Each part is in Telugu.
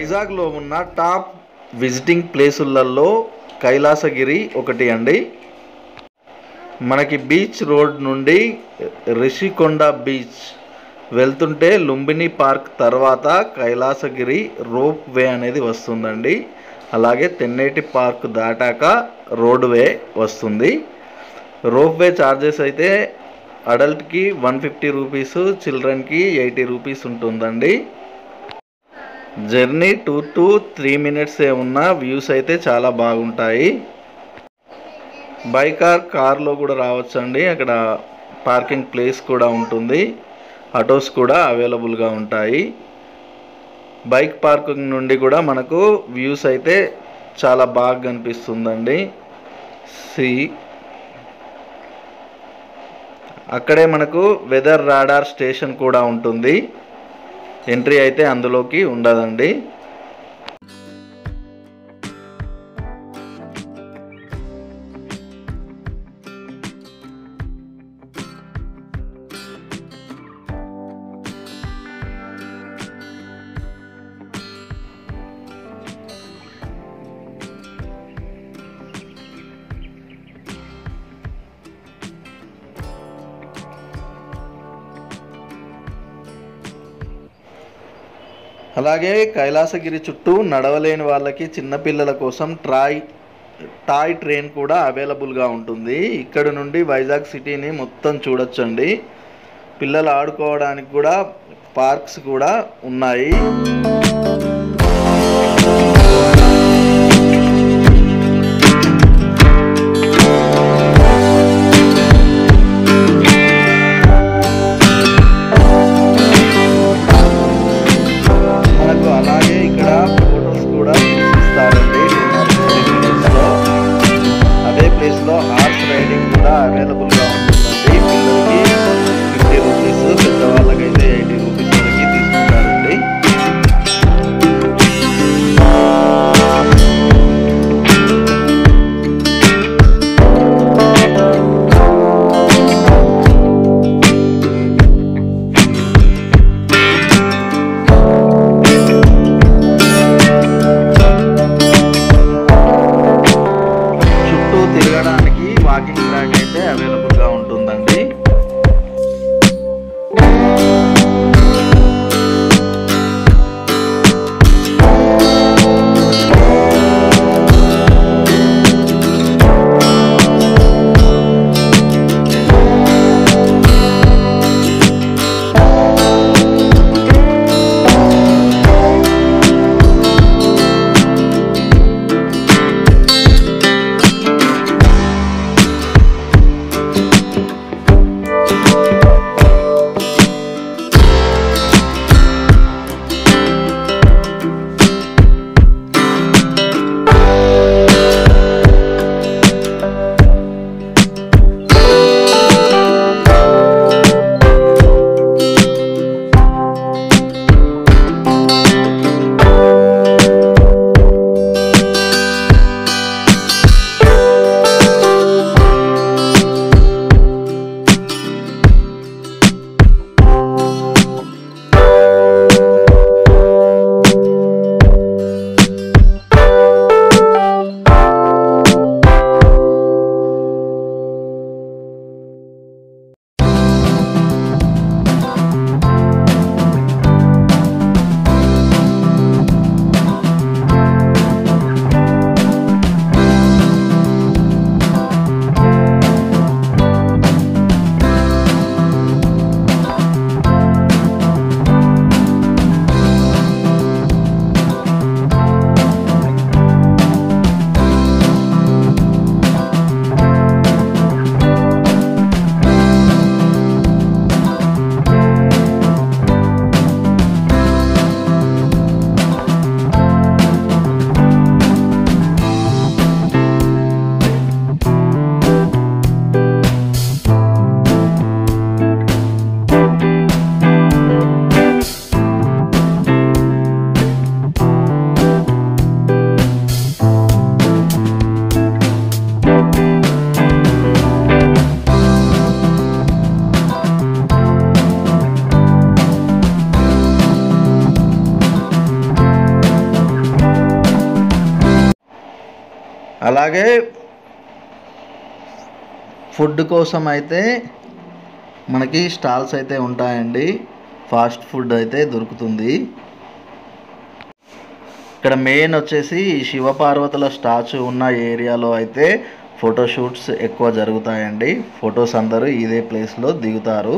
వైజాగ్లో ఉన్న టాప్ విజిటింగ్ ప్లేసులలో కైలాసగిరి ఒకటి అండి మనకి బీచ్ రోడ్ నుండి రిషికొండ బీచ్ వెళ్తుంటే లుంబిని పార్క్ తర్వాత కైలాసగిరి రోప్ వే అనేది వస్తుందండి అలాగే తెన్నేటి పార్క్ దాటాక రోడ్ వే వస్తుంది రోప్ వే ఛార్జెస్ అయితే అడల్ట్కి వన్ ఫిఫ్టీ రూపీస్ చిల్డ్రన్కి ఎయిటీ రూపీస్ ఉంటుందండి జర్నీ టూ టు త్రీ మినిట్సే ఉన్న వ్యూస్ అయితే చాలా బాగుంటాయి బైక్ ఆర్ కార్లో కూడా రావచ్చండి అక్కడ పార్కింగ్ ప్లేస్ కూడా ఉంటుంది ఆటోస్ కూడా అవైలబుల్గా ఉంటాయి బైక్ పార్కింగ్ నుండి కూడా మనకు వ్యూస్ అయితే చాలా బాగా కనిపిస్తుందండి సి అక్కడే మనకు వెదర్ రాడార్ స్టేషన్ కూడా ఉంటుంది ఎంట్రీ అయితే అందులోకి ఉండదండి అలాగే కైలాసగిరి చుట్టూ నడవలేని వాళ్ళకి చిన్నపిల్లల కోసం ట్రాయ్ టాయ్ ట్రైన్ కూడా అవైలబుల్గా ఉంటుంది ఇక్కడ నుండి వైజాగ్ సిటీని మొత్తం చూడొచ్చండి పిల్లలు ఆడుకోవడానికి కూడా పార్క్స్ కూడా ఉన్నాయి మనకు అలాగే ఇక్కడ ఫోటోస్ కూడా ఇస్తారండి లో అదే ప్లేస్ లో హార్స్ రైడింగ్ కూడా అవైలబుల్ గా ఉంటుందండి పిల్లలకి ఫిఫ్టీ రూపీస్ పెద్దవాళ్ళకైతే ఎయిటీ రూపీస్ వరకు తీసుకుంటారండి చుట్టూ తిరగడానికి వాకింగ్ ట్రాక్ అయితే అవైలబుల్ గా ఉంటుందండి అలాగే ఫుడ్ కోసం అయితే మనకి స్టాల్స్ అయితే ఉంటాయండి ఫాస్ట్ ఫుడ్ అయితే దొరుకుతుంది ఇక్కడ మెయిన్ వచ్చేసి ఈ శివపార్వతుల స్టాచ్యూ ఉన్న ఏరియాలో అయితే ఫోటోషూట్స్ ఎక్కువ జరుగుతాయండి ఫొటోస్ అందరూ ఇదే ప్లేస్లో దిగుతారు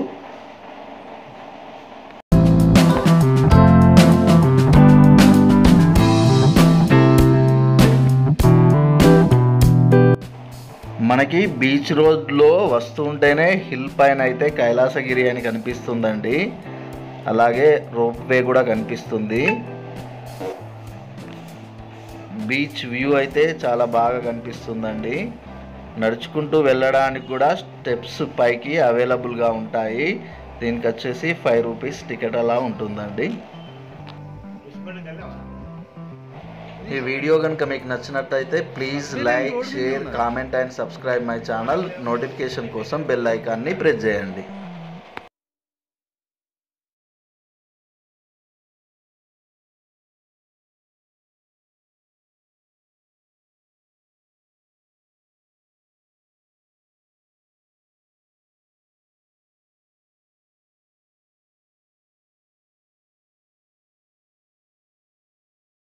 మనకి బీచ్ రోడ్లో వస్తుంటేనే హిల్ పైన అయితే కైలాసగిరి అని కనిపిస్తుందండి అలాగే రోప్ వే కూడా కనిపిస్తుంది బీచ్ వ్యూ అయితే చాలా బాగా కనిపిస్తుందండి నడుచుకుంటూ వెళ్ళడానికి కూడా స్టెప్స్ పైకి అవైలబుల్గా ఉంటాయి దీనికి వచ్చేసి ఫైవ్ రూపీస్ టికెట్ అలా ఉంటుందండి ఈ వీడియో కనుక మీకు నచ్చినట్టయితే please like share comment and subscribe my channel notification కోసం బెల్ ఐకాన్ని ప్రెస్ చేయండి